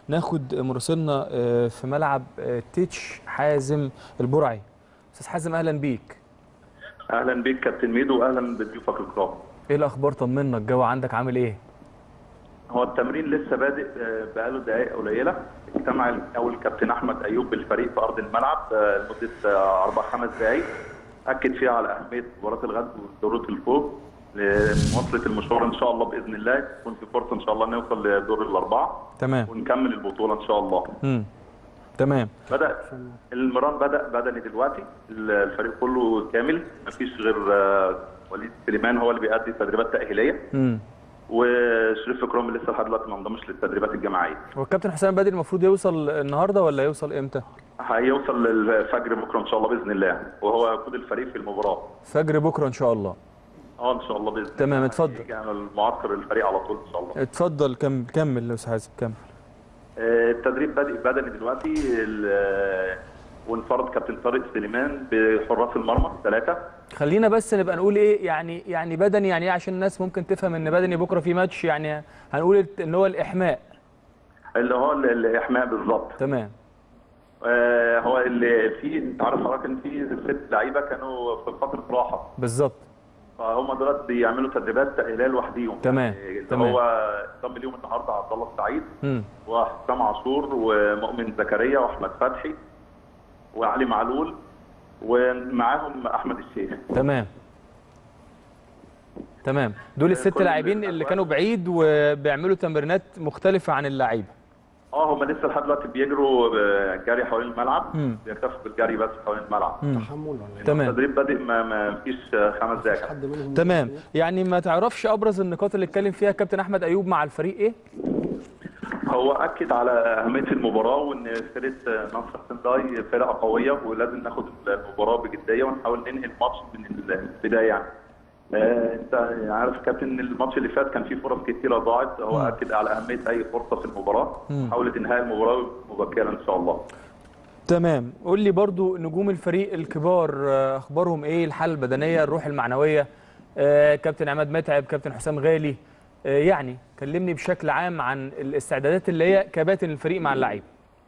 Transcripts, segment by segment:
ناخد مراسلنا آه، في ملعب آه، تيتش حازم البرعي استاذ حازم اهلا بيك اهلا بيك كابتن ميدو واهلا بضيوفك الكرام ايه الاخبار طمنا الجو عندك عامل ايه هو التمرين لسه بادئ آه، بقاله دقائق قليله اجتمع اول كابتن احمد ايوب بالفريق في ارض الملعب آه، لمده آه، اربع خمس دقائق اكد فيها على اهميه مباراه الغد والدورات الفوق لمواصله المشوار ان شاء الله باذن الله يكون في فرصه ان شاء الله نوصل لدور الاربعه تمام ونكمل البطوله ان شاء الله امم تمام بدا المران بدا بدني دلوقتي الفريق كله كامل مفيش غير آه، وليد سليمان هو اللي بيأدي تدريبات تاهيليه امم وشريف اكرامي لسه لحد دلوقتي ما انضمش للتدريبات الجماعيه هو الكابتن حسام بدري المفروض يوصل النهارده ولا يوصل امتى هيوصل للفجر بكره ان شاء الله باذن الله وهو يقود الفريق في المباراه فجر بكره ان شاء الله اه ان شاء الله باذن الله تمام، اتفضل. هيجي على المعسكر الفريق على طول ان شاء الله اتفضل كم كمل يا استاذ حازم كمل آه، التدريب بادئ بدني دلوقتي ال- آه، وانفرد كابتن طارق سليمان بحراس المرمى ثلاثه خلينا بس نبقى نقول ايه يعني يعني بدني يعني ايه عشان الناس ممكن تفهم ان بدني بكره في ماتش يعني هنقول ان هو الاحماء اللي هو ال- الاحماء بالظبط تمام آه، هو اللي في انت عارف حضرتك ان في ست لعيبه كانوا في فتره راحه بالظبط فهم دلوقتي بيعملوا تدريبات تاهيليه لوحديهم تمام، يعني اللي تمام. هو انضم ليهم النهارده عبد الله السعيد امم وحسام عاشور ومؤمن زكريا واحمد فتحي وعلي معلول ومعاهم احمد الشيخ تمام تمام دول الست كل لاعبين اللي الأجواء. كانوا بعيد وبيعملوا تمرينات مختلفه عن اللعيبه اه هم لسه لحد دلوقتي بيجروا آه، جري حوالين الملعب مم. بيكتفوا بالجري بس حوالين الملعب مم. تحمل ولا إيه؟ تمام التدريب بادئ ما, ما فيش آه، خمس دقائق حد منهم تمام يعني ما تعرفش ابرز النقاط اللي اتكلم فيها كابتن احمد ايوب مع الفريق ايه هو اكد على اهميه المباراه وان فرقه نصر سنداي فرقه قويه ولازم ناخد المباراه بجديه ونحاول ننهي الماتش من البدايه يعني. آه، انت عارف يا كابتن ان الماتش اللي فات كان فيه فرص كتيره ضاعت هو مم. اكد على اهميه اي فرصه في المباراه مم. حاولت انهاء المباراه مبكرا ان شاء الله. تمام قول لي برضو نجوم الفريق الكبار آه، اخبارهم ايه الحاله البدنيه الروح المعنويه آه، كابتن عماد متعب كابتن حسام غالي آه، يعني كلمني بشكل عام عن الاستعدادات اللي هي كباتن الفريق مع اللعيبه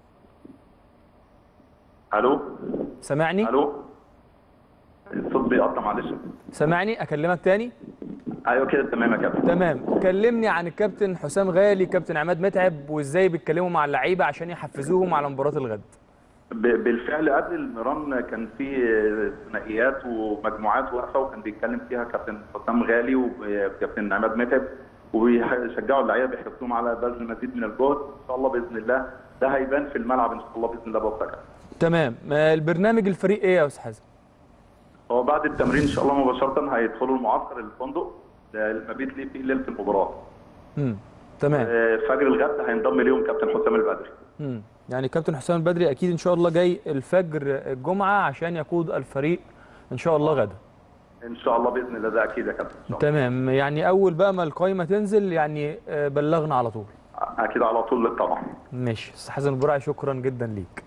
الو سامعني الو الصوت بيقطع معلش سامعني اكلمك تاني ايوه كده تمام يا كابتن. تمام كلمني عن الكابتن حسام غالي كابتن عماد متعب وازاي بيتكلموا مع اللعيبه عشان يحفزوهم على مباراه الغد ب- بالفعل قبل المران كان في ثنائيات ومجموعات واقفه وكان بيتكلم فيها كابتن حسام غالي وكابتن عماد متعب وبيشجعوا اللعيبه بيحثوهم على بذل المزيد من الجهد ان شاء الله باذن الله ده هيبان في الملعب ان شاء الله باذن الله بكره تمام آه، البرنامج الفريق ايه يا استاذ حازم هو بعد التمرين ان شاء الله مباشره هيدخلوا المعسكر الفندق ده المبيت ليه في ليله المباراه امم تمام آه، فجر الغد هينضم ليهم كابتن حسام البدري مم. يعني كابتن حسام البدري اكيد ان شاء الله جاي الفجر الجمعه عشان يقود الفريق ان شاء الله غدا ان شاء الله باذن الله ده اكيد يا كابتن إن شاء الله. تمام يعني اول بقى ما القايمه تنزل يعني آه، بلغنا على طول اكيد على طول طبعا ماشي استاذ حسن البرعي شكرا جدا ليك